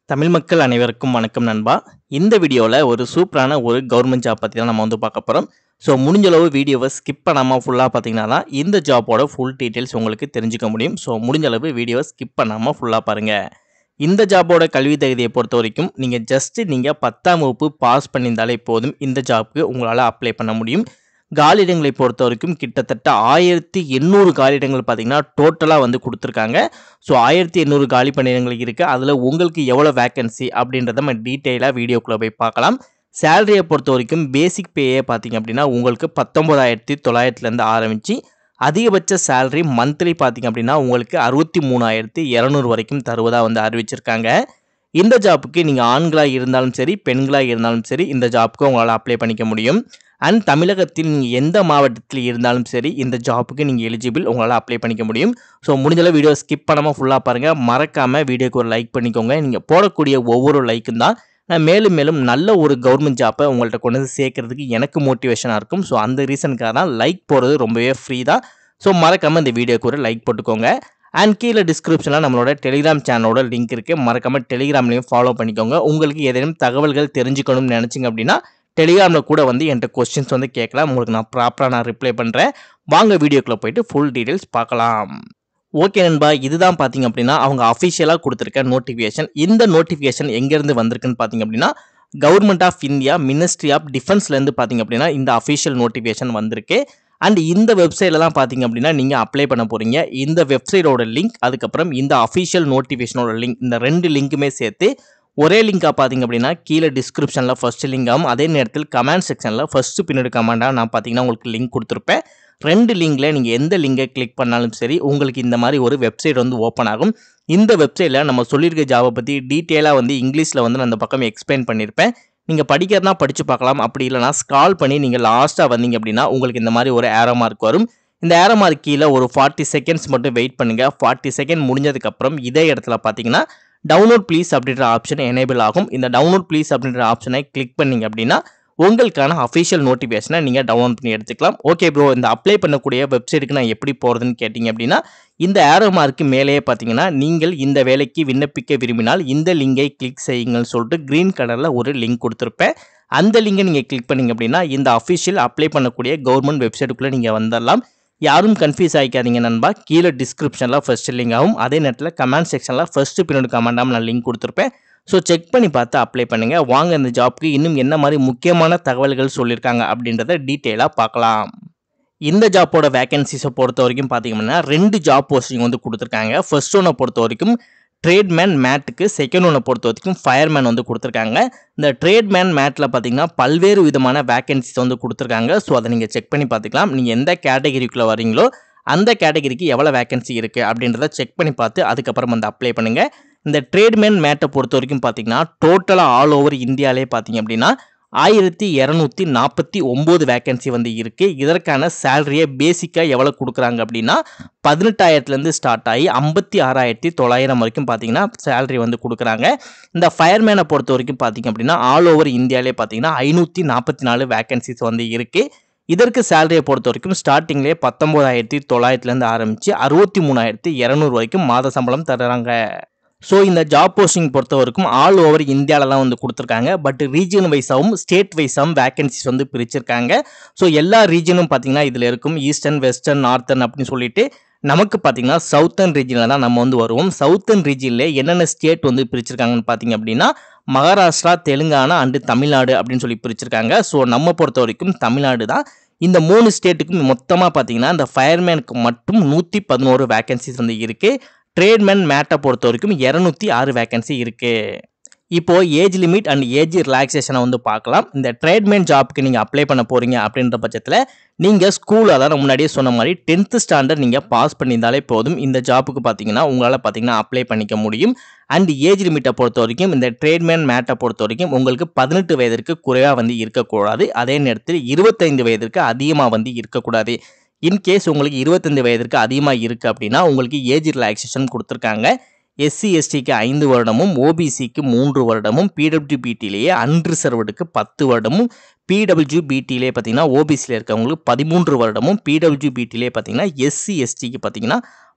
தமிழ் மக்கள் அனைவருக்கும் வணக்கம் நண்பா இந்த வீடியோவில் ஒரு சூப்பரான ஒரு கவர்மெண்ட் ஜாப் பற்றி தான் நம்ம வந்து பார்க்க போகிறோம் ஸோ முடிஞ்சளவு வீடியோவை ஸ்கிப் பண்ணாமல் ஃபுல்லாக பார்த்தீங்கன்னா தான் இந்த ஜாப்போட ஃபுல் டீட்டெயில்ஸ் உங்களுக்கு தெரிஞ்சுக்க முடியும் ஸோ முடிஞ்சளவு வீடியோவை ஸ்கிப் பண்ணாமல் ஃபுல்லாக பாருங்கள் இந்த ஜாபோட கல்வி தகுதியை பொறுத்த வரைக்கும் நீங்கள் ஜஸ்ட்டு நீங்கள் பத்தாம் வகுப்பு பாஸ் பண்ணியிருந்தாலே போதும் இந்த ஜாப்க்கு உங்களால் அப்ளை பண்ண முடியும் காலியிடங்களை பொறுத்த வரைக்கும் கிட்டத்தட்ட ஆயிரத்தி எண்ணூறு காலியிடங்கள் பார்த்தீங்கன்னா டோட்டலாக வந்து கொடுத்துருக்காங்க ஸோ ஆயிரத்தி எண்ணூறு காலி பணியிடங்கள் இருக்குது அதில் உங்களுக்கு எவ்வளோ வேக்கன்சி அப்படின்றத நம்ம டீட்டெயிலாக வீடியோக்குள்ளே போய் பார்க்கலாம் சேலரியை பொறுத்த வரைக்கும் பேசிக் பேயே பார்த்தீங்க அப்படின்னா உங்களுக்கு பத்தொம்போதாயிரத்தி தொள்ளாயிரத்துலேருந்து ஆரம்பித்து அதிகபட்ச சேலரி மந்த்லி பார்த்தீங்க அப்படின்னா உங்களுக்கு அறுபத்தி மூணாயிரத்தி இரநூறு வரைக்கும் தருவதாக வந்து அறிவிச்சிருக்காங்க இந்த ஜாப்புக்கு நீங்கள் ஆண்களாக இருந்தாலும் சரி பெண்களாக இருந்தாலும் சரி இந்த ஜாப்புக்கு உங்களால் அப்ளை பண்ணிக்க முடியும் அண்ட் தமிழகத்தில் நீங்கள் எந்த மாவட்டத்தில் இருந்தாலும் சரி இந்த ஜாப்புக்கு நீங்கள் எலிஜிபிள் உங்களால் அப்ளை பண்ணிக்க முடியும் ஸோ முடிஞ்சளவு வீடியோ ஸ்கிப் பண்ணாமல் ஃபுல்லாக பாருங்கள் மறக்காமல் வீடியோக்கு ஒரு லைக் பண்ணிக்கோங்க நீங்கள் போடக்கூடிய ஒவ்வொரு லைக்கும் தான் நான் மேலும் மேலும் நல்ல ஒரு கவர்மெண்ட் ஜாப்பை உங்கள்கிட்ட கொண்டு வந்து சேர்க்கறதுக்கு எனக்கு மோட்டிவேஷனாக இருக்கும் ஸோ அந்த ரீசனுக்காக தான் லைக் போடுறது ரொம்பவே ஃப்ரீ தான் ஸோ மறக்காமல் இந்த வீடியோக்கு ஒரு லைக் போட்டுக்கோங்க அண்ட் கீழே டிஸ்கிரிப்ஷனில் நம்மளோட டெலிகிராம் சேனலோட லிங்க் இருக்குது மறக்காமல் டெலிகிராம்லையும் ஃபாலோ பண்ணிக்கோங்க உங்களுக்கு ஏதேனும் தகவல்கள் தெரிஞ்சுக்கணும்னு நினச்சிங்க அப்படின்னா டெலிகிராமில் கூட வந்து என்கிட்ட கொஸ்டின்ஸ் வந்து கேட்கலாம் உங்களுக்கு நான் ப்ராப்பராக நான் ரிப்ளை பண்ணுறேன் வாங்க வீடியோக்குள்ளே போயிட்டு ஃபுல் டீட்டெயில்ஸ் பார்க்கலாம் ஓகே நண்பா இதுதான் பார்த்தீங்க அப்படின்னா அவங்க அஃபிஷியலாக கொடுத்துருக்க நோட்டிஃபிகேஷன் இந்த நோட்டிஃபிகேஷன் எங்கேருந்து வந்திருக்குன்னு பார்த்தீங்க அப்படின்னா government of India ministry of டிஃபென்ஸ்லேருந்து பார்த்தீங்க அப்படின்னா இந்த அஃபிஷியல் நோட்டிஃபிகேஷன் வந்திருக்கு அண்ட் இந்த வெப்சைட்டில் தான் பார்த்தீங்க அப்படின்னா நீங்கள் அப்ளை பண்ண போகிறீங்க இந்த வெப்சைட்டோட லிங்க் அதுக்கப்புறம் இந்த அஃபிஷியல் நோட்டிஃபிகேஷனோட லிங்க் இந்த ரெண்டு லிங்க்குமே சேர்த்து ஒரே லிங்காக பார்த்தீங்க அப்படின்னா கீழே டிஸ்கிரிப்ஷனில் ஃபர்ஸ்ட் லிங்காகவும் அதே நேரத்தில் கமெண்ட் செக்ஷனில் ஃபஸ்ட்டு பின்னாடி கமெண்டாக நான் பார்த்தீங்கன்னா உங்களுக்கு லிங்க் கொடுத்துருப்பேன் ரெண்டு லிங்கில் நீங்கள் எந்த லிங்கை கிளிக் பண்ணாலும் சரி உங்களுக்கு இந்த மாதிரி ஒரு வெப்சைட் வந்து ஓப்பன் ஆகும் இந்த வெப்சைட்டில் நம்ம சொல்லியிருக்க ஜாபை பற்றி டீட்டெயிலாக வந்து இங்கிலீஷில் வந்து நான் அந்த பக்கம் எக்ஸ்பிளைன் பண்ணியிருப்பேன் நீங்கள் படிக்கிறதா படித்து பார்க்கலாம் அப்படி இல்லைனா ஸ்கால் பண்ணி நீங்கள் லாஸ்ட்டாக வந்தீங்க அப்படின்னா உங்களுக்கு இந்த மாதிரி ஒரு ஏரோ மார்க் வரும் இந்த ஏரோ மார்க் கீழே ஒரு ஃபார்ட்டி செகண்ட்ஸ் மட்டும் வெயிட் பண்ணுங்கள் ஃபார்ட்டி செகண்ட் முடிஞ்சதுக்கப்புறம் இதே இடத்துல பார்த்தீங்கன்னா டவுன்லோட் ப்ளீஸ் அப்படின்ற ஆப்ஷன் எனேபிள் ஆகும் இந்த டவுன்லோட் ப்ளீஸ் அப்படின்ற ஆப்ஷனை கிளிக் பண்ணீங்க அப்படின்னா உங்களுக்கான அஃபிஷியல் நோட்டிஃபிகேஷனை நீங்கள் டவுன்லோட் பண்ணி எடுத்துக்கலாம் ஓகே ப்ரோ இந்த அப்ளை பண்ணக்கூடிய வெப்சைட்டுக்கு நான் எப்படி போகிறதுன்னு கேட்டிங்க அப்படின்னா இந்த ஏரோ மார்க்கு மேலேயே பார்த்தீங்கன்னா நீங்கள் இந்த வேலைக்கு விண்ணப்பிக்க விரும்பினால் இந்த லிங்கை கிளிக் செய்யுங்கள்னு சொல்லிட்டு க்ரீன் கலரில் ஒரு லிங்க் கொடுத்துருப்பேன் அந்த லிங்கை நீங்கள் கிளிக் பண்ணிங்க அப்படின்னா இந்த அஃபிஷியல் அப்ளை பண்ணக்கூடிய கவர்மெண்ட் வெப்சைட்டுக்குள்ளே நீங்கள் வந்துடலாம் யாரும் கன்ஃபியூஸ் ஆகிக்காதீங்க நண்பா கீழே டிஸ்கிரிப்ஷனில் ஃபர்ஸ்ட் லிங்க் ஆகும் அதே நேரத்தில் கமெண்ட் செக்ஷனில் ஃபஸ்ட்டு பின்னோட கமெண்டாகவும் நான் லிங்க் கொடுத்துருப்பேன் ஸோ செக் பண்ணி பார்த்து அப்ளை பண்ணுங்கள் வாங்க இந்த ஜாப்க்கு இன்னும் என்ன மாதிரி முக்கியமான தகவல்கள் சொல்லியிருக்காங்க அப்படின்றத டீட்டெயிலாக பார்க்கலாம் இந்த ஜாப்போட வேகன்சிஸை பொறுத்த வரைக்கும் பார்த்தீங்கன்னா ரெண்டு ஜாப் போஸ்டிங் வந்து கொடுத்துருக்காங்க ஃபர்ஸ்ட் ஒன்னை பொறுத்த வரைக்கும் ட்ரேட்மேன் மேட்டுக்கு செகண்ட் ஒன்னை பொறுத்த வரைக்கும் ஃபயர்மேன் வந்து கொடுத்துருக்காங்க இந்த ட்ரேட்மேன் மேட்டில் பார்த்தீங்கன்னா பல்வேறு விதமான வேகன்சிஸ் வந்து கொடுத்துருக்காங்க ஸோ அதை நீங்கள் செக் பண்ணி பார்த்துக்கலாம் நீங்கள் எந்த கேட்டகரிக்குள்ளே வரீங்களோ அந்த கேட்டகரிக்கு எவ்வளோ வேகன்சி இருக்குது அப்படின்றத செக் பண்ணி பார்த்து அதுக்கப்புறம் வந்து அப்ளை பண்ணுங்கள் இந்த ட்ரேட்மேன் மேட்டை பொறுத்த வரைக்கும் பார்த்தீங்கன்னா டோட்டலாக ஆல் ஓவர் இந்தியாவிலே பார்த்தீங்க அப்படின்னா ஆயிரத்தி இரநூத்தி நாற்பத்தி ஒம்பது வேக்கன்சி வந்து இருக்குது இதற்கான சேலரியை பேசிக்காக எவ்வளோ கொடுக்குறாங்க அப்படின்னா பதினெட்டாயிரத்துலேருந்து ஸ்டார்ட் ஆகி ஐம்பத்தி ஆறாயிரத்தி தொள்ளாயிரம் வரைக்கும் பார்த்தீங்கன்னா சேலரி வந்து கொடுக்குறாங்க இந்த ஃபயர்மேனை பொறுத்த வரைக்கும் பார்த்தீங்க அப்படின்னா ஆல் ஓவர் இந்தியாவிலே பார்த்தீங்கன்னா ஐநூற்றி நாற்பத்தி நாலு வேக்கன்சிஸ் வந்து இருக்குது இதற்கு சேலரியை பொறுத்த வரைக்கும் ஸ்டார்டிங்லேயே பத்தொம்போதாயிரத்தி தொள்ளாயிரத்துலேருந்து ஆரம்பித்து அறுபத்தி மூணாயிரத்தி இரநூறு வரைக்கும் மாத சம்பளம் தர்றாங்க ஸோ இந்த ஜாப் போஸ்டிங் பொறுத்த வரைக்கும் ஆல் ஓவர் இந்தியாவில் தான் வந்து கொடுத்துருக்காங்க பட் ரீஜன் வைஸாகவும் ஸ்டேட் வைஸாகவும் வேகன்சிஸ் வந்து பிரிச்சிருக்காங்க ஸோ எல்லா ரீஜனும் பார்த்தீங்கன்னா இதில் இருக்கும் ஈஸ்டர்ன் வெஸ்டர்ன் நார்த்தன் அப்படின்னு சொல்லிட்டு நமக்கு பார்த்தீங்கன்னா சவுத்தர்ன் ரீஜனில் தான் நம்ம வந்து வருவோம் சவுத்தர்ன் ரீஜனில் என்னென்ன ஸ்டேட் வந்து பிரிச்சிருக்காங்கன்னு பார்த்தீங்க அப்படின்னா மகாராஷ்டிரா தெலுங்கானா அண்டு தமிழ்நாடு அப்படின்னு சொல்லி பிரிச்சிருக்காங்க ஸோ நம்ம பொறுத்த வரைக்கும் தமிழ்நாடு தான் இந்த மூணு ஸ்டேட்டுக்கும் மொத்தமாக பார்த்தீங்கன்னா இந்த ஃபயர்மேனுக்கு மட்டும் நூற்றி பதினோரு வேகன்சிஸ் வந்து இருக்குது ட்ரேட்மேன் மேட்டை பொறுத்த வரைக்கும் இரநூத்தி ஆறு வேகன்சி இருக்குது இப்போது ஏஜ் லிமிட் அண்ட் ஏஜ் ரிலாக்ஸேஷனை வந்து பார்க்கலாம் இந்த ட்ரேட்மேன் ஜாப்க்கு நீங்கள் அப்ளை பண்ண போகிறீங்க அப்படின்ற பட்சத்தில் நீங்கள் ஸ்கூல் அதான் நான் முன்னாடியே சொன்ன மாதிரி டென்த்து ஸ்டாண்டர்ட் நீங்கள் பாஸ் பண்ணியிருந்தாலே போதும் இந்த ஜாப்புக்கு பார்த்தீங்கன்னா உங்களால் பார்த்தீங்கன்னா அப்ளை பண்ணிக்க முடியும் அண்ட் ஏஜ் லிமிட்டை பொறுத்த வரைக்கும் இந்த ட்ரேட்மேன் மேட்டை பொறுத்த வரைக்கும் உங்களுக்கு பதினெட்டு வயதிற்கு குறைவாக வந்து இருக்கக்கூடாது அதே நேரத்தில் இருபத்தைந்து வயதிற்கு அதிகமாக வந்து இருக்கக்கூடாது இன்கேஸ் உங்களுக்கு இருபத்தைந்து வயதிற்கு அதிகமாக இருக்குது அப்படின்னா உங்களுக்கு ஏஜ் ரிலாக்ஸேஷன் கொடுத்துருக்காங்க எஸ்சி எஸ்டிக்கு ஐந்து வருடமும் ஓபிசிக்கு மூன்று வருடமும் பிடபிள்யூபிடிலேயே அன்ரிசர்வ்டுக்கு பத்து வருடமும் பிடபிள்யூபிடிலே பார்த்தீங்கன்னா ஓபிசியில் இருக்கவங்களுக்கு பதிமூன்று வருடமும் பிடபிள்யூபிடிலே பார்த்தீங்கன்னா எஸ்சி எஸ்டிக்கு பார்த்தீங்கன்னா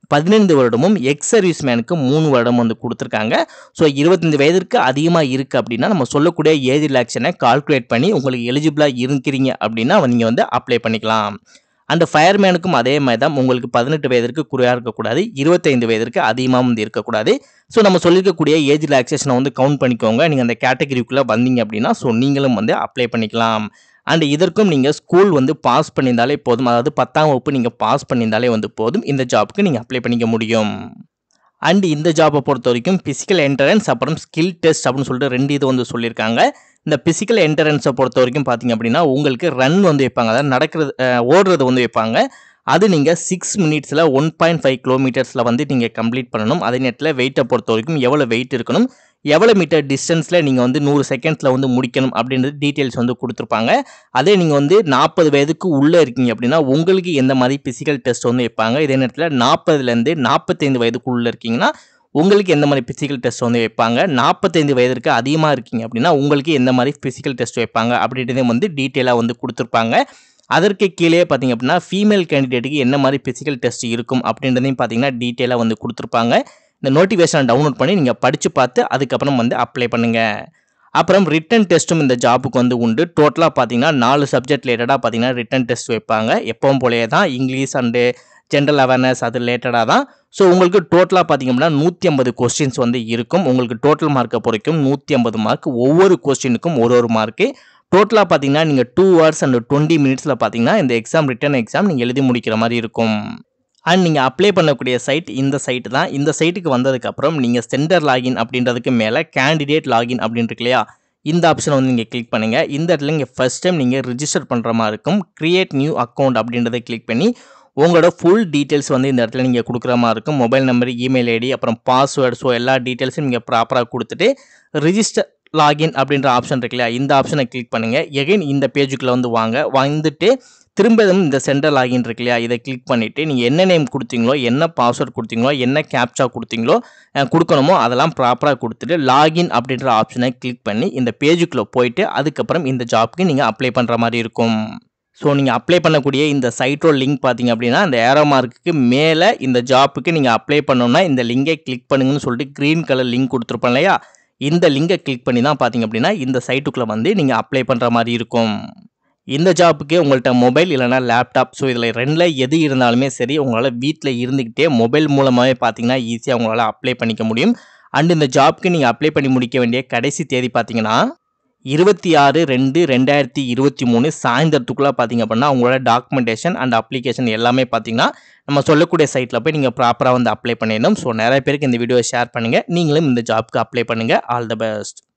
பதினைந்து வருடமும் எக்ஸ் சர்வீஸ் மேனுக்கு மூணு வருடம் வந்து கொடுத்துருக்காங்க ஸோ இருபத்தஞ்சு வயதிற்கு அதிகமாக இருக்குது அப்படின்னா நம்ம சொல்லக்கூடிய ஏஜ் ரிலாக்ஷனை கால்குலேட் பண்ணி உங்களுக்கு எலிஜிபிளாக இருக்கிறீங்க அப்படின்னா நீங்கள் வந்து அப்ளை பண்ணிக்கலாம் அண்ட் ஃபயர்மேனுக்கும் அதே மாதிரி தான் உங்களுக்கு பதினெட்டு வயதிற்கு குறையாக இருக்கக்கூடாது இருபத்தைந்து வயதிற்கு அதிகமாக வந்து இருக்கக்கூடாது ஸோ நம்ம சொல்லியிருக்கக்கூடிய ஏஜ் ரிலாக்ஸேஷனை வந்து கவுண்ட் பண்ணிக்கோங்க நீங்கள் அந்த கேட்டகரிக்குள்ளே வந்தீங்க அப்படின்னா ஸோ நீங்களும் வந்து அப்ளை பண்ணிக்கலாம் அண்ட் இதற்கும் நீங்கள் ஸ்கூல் வந்து பாஸ் பண்ணியிருந்தாலே போதும் அதாவது பத்தாம் வகுப்பு நீங்கள் பாஸ் பண்ணியிருந்தாலே வந்து போதும் இந்த ஜாப்க்கு நீங்கள் அப்ளை பண்ணிக்க முடியும் அண்ட் இந்த ஜாப்பை பொறுத்த வரைக்கும் ஃபிசிக்கல் என்ட்ரன்ஸ் அப்புறம் ஸ்கில் டெஸ்ட் அப்படின்னு சொல்லிட்டு ரெண்டு இது வந்து சொல்லியிருக்காங்க இந்த ஃபிசிக்கல் என்ட்ரன்ஸை பொறுத்த வரைக்கும் பார்த்தீங்க அப்படின்னா உங்களுக்கு ரன் வந்து வைப்பாங்க அதாவது நடக்கிறது அஹ், ஓடுறது வந்து வைப்பாங்க அது நீங்கள் சிக்ஸ் மினிட்ஸில் ஒன் பாயிண்ட் ஃபைவ் கிலோமீட்டர்ஸில் வந்து நீங்கள் கம்ப்ளீட் பண்ணணும் அதே நேரத்தில் வெயிட்டை பொறுத்த வரைக்கும் எவ்வளோ வெயிட் இருக்கணும் எவ்வளோ மீட்டர் டிஸ்டன்ஸில் நீங்கள் வந்து நூறு செகண்ட்ஸில் வந்து முடிக்கணும் அப்படின்றது டீட்டெயில்ஸ் வந்து கொடுத்துருப்பாங்க அதே நீங்கள் வந்து நாற்பது வயதுக்கு உள்ளே இருக்கீங்க அப்படின்னா உங்களுக்கு எந்த மாதிரி ஃபிசிக்கல் டெஸ்ட் வந்து வைப்பாங்க இதே நேரத்தில் நாற்பதுலேருந்து நாற்பத்தைந்து வயதுக்கு உள்ளே இருக்கீங்கன்னா உங்களுக்கு எந்த மாதிரி ஃபிசிக்கல் டெஸ்ட் வந்து வைப்பாங்க நாற்பத்தைந்து வயதிற்கு அதிகமாக இருக்கீங்க அப்படின்னா உங்களுக்கு எந்த மாதிரி ஃபிசிக்கல் டெஸ்ட் வைப்பாங்க அப்படின்றதையும் வந்து டீட்டெயிலாக வந்து கொடுத்துருப்பாங்க அதற்கு கீழே பார்த்தீங்க அப்படின்னா ஃபீமேல் கேண்டிடேட்டுக்கு என்ன மாதிரி ஃபிசிக்கல் டெஸ்ட் இருக்கும் அப்படின்றதையும் பார்த்தீங்கன்னா டீட்டெயிலாக வந்து கொடுத்துருப்பாங்க இந்த நோட்டிஃபிகேஷனை டவுன்லோட் பண்ணி நீங்கள் படித்து பார்த்து அதுக்கப்புறம் வந்து அப்ளை பண்ணுங்கள் அப்புறம் ரிட்டன் டெஸ்ட்டும் இந்த ஜாப்புக்கு வந்து உண்டு டோட்டலாக பார்த்தீங்கன்னா நாலு சப்ஜெக்ட் ரிலேட்டடாக பார்த்தீங்கன்னா ரிட்டன் டெஸ்ட் வைப்பாங்க எப்பவும் போலயே தான் இங்கிலீஷ் அண்டு ஜென்ரல் அவேர்னஸ் அது ரிலேட்டடாக தான் ஸோ உங்களுக்கு டோட்டலாக பார்த்தீங்க அப்படின்னா நூற்றி ஐம்பது கொஸ்டின்ஸ் வந்து இருக்கும் உங்களுக்கு டோட்டல் மார்க்கை பொறுக்கும் நூற்றி ஐம்பது மார்க் ஒவ்வொரு கொஸ்டினுக்கும் ஒரு ஒரு மார்க்கு டோட்டலாக பார்த்தீங்கன்னா நீங்கள் டூ ஹவர்ஸ் அண்ட் டுவெண்ட்டி மினிட்ஸில் பார்த்தீங்கன்னா இந்த எக்ஸாம் ரிட்டன் எக்ஸாம் நீங்கள் எழுதி முடிக்கிற மாதிரி இருக்கும் அண்ட் நீங்கள் அப்ளை பண்ணக்கூடிய சைட் இந்த சைட் தான் இந்த சைட்டுக்கு வந்ததுக்கப்புறம் நீங்கள் சென்டர் லாகின் அப்படின்றதுக்கு மேலே கேண்டிடேட் லாகின் அப்படின்னு இருக்கு இல்லையா இந்த ஆப்ஷனை வந்து நீங்கள் கிளிக் பண்ணுங்கள் இந்த இடத்துல நீங்கள் ஃபஸ்ட் டைம் நீங்கள் ரிஜிஸ்டர் பண்ணுற மாதிரி இருக்கும் கிரியேட் நியூ அக்கௌண்ட் அப்படின்றத கிளிக் பண்ணி உங்களோட ஃபுல் டீட்டெயில்ஸ் வந்து இந்த இடத்துல நீங்கள் கொடுக்குற மாதிரி இருக்கும் மொபைல் நம்பர் இமெயில் ஐடி அப்புறம் பாஸ்வேர்டு ஸோ எல்லா டீட்டெயில்ஸும் நீங்கள் ப்ராப்பராக கொடுத்துட்டு ரிஜிஸ்டர் லாகின் அப்படின்ற ஆப்ஷன் இருக்கு இல்லையா இந்த ஆப்ஷனை கிளிக் பண்ணுங்கள் எகைன் இந்த பேஜுக்குள்ளே வந்து வாங்க வந்துட்டு திரும்பவும் இந்த சென்டர் லாகின் இருக்கு இல்லையா இதை கிளிக் பண்ணிவிட்டு நீங்கள் என்ன நேம் கொடுத்தீங்களோ என்ன பாஸ்வேர்ட் கொடுத்தீங்களோ என்ன கேப்சா கொடுத்தீங்களோ அஹ், கொடுக்கணுமோ அதெல்லாம் ப்ராப்பராக கொடுத்துட்டு லாகின் அப்படின்ற ஆப்ஷனை கிளிக் பண்ணி இந்த பேஜுக்குள்ளே போயிட்டு அதுக்கப்புறம் இந்த ஜாப்க்கு நீங்கள் அப்ளை பண்ணுற மாதிரி இருக்கும் ஸோ நீங்கள் அப்ளை பண்ணக்கூடிய இந்த சைட்டோட லிங்க் பார்த்தீங்க அப்படின்னா அந்த ஏரோ மார்க்குக்கு மேலே இந்த ஜாப்புக்கு நீங்கள் அப்ளை பண்ணணும்னா இந்த லிங்கை கிளிக் பண்ணுங்கன்னு சொல்லிட்டு க்ரீன் கலர் லிங்க் கொடுத்துருப்போம் இல்லையா இந்த லிங்கை கிளிக் பண்ணி தான் பார்த்தீங்க அப்படின்னா இந்த சைட்டுக்குள்ளே வந்து நீங்கள் அப்ளை பண்ணுற மாதிரி இருக்கும் இந்த ஜாப்புக்கு உங்கள்கிட்ட மொபைல் இல்லைனா லேப்டாப் ஸோ இதில் ரெண்டில் எது இருந்தாலுமே சரி உங்களால் வீட்டில் இருந்துக்கிட்டே மொபைல் மூலமாகவே பார்த்தீங்கன்னா ஈஸியாக உங்களால் அப்ளை பண்ணிக்க முடியும் அண்ட் இந்த ஜாப்க்கு நீங்கள் அப்ளை பண்ணி முடிக்க வேண்டிய கடைசி தேதி பார்த்தீங்கன்னா இருபத்தி ஆறு ரெண்டு ரெண்டாயிரத்தி இருபத்தி மூணு சாயந்தரத்துக்குள்ளே பார்த்தீங்க அப்படின்னா உங்களோட டாக்குமெண்டேஷன் அண்ட் அப்ளிகேஷன் எல்லாமே பார்த்தீங்கன்னா நம்ம சொல்லக்கூடிய சைட்டில் போய் நீங்கள் ப்ராப்பராக வந்து அப்ளை பண்ணிடணும் ஸோ நிறைய பேருக்கு இந்த வீடியோவை ஷேர் பண்ணுங்கள் நீங்களும் இந்த ஜாப்க்கு அப்ளை பண்ணுங்கள் ஆல் த பெஸ்ட்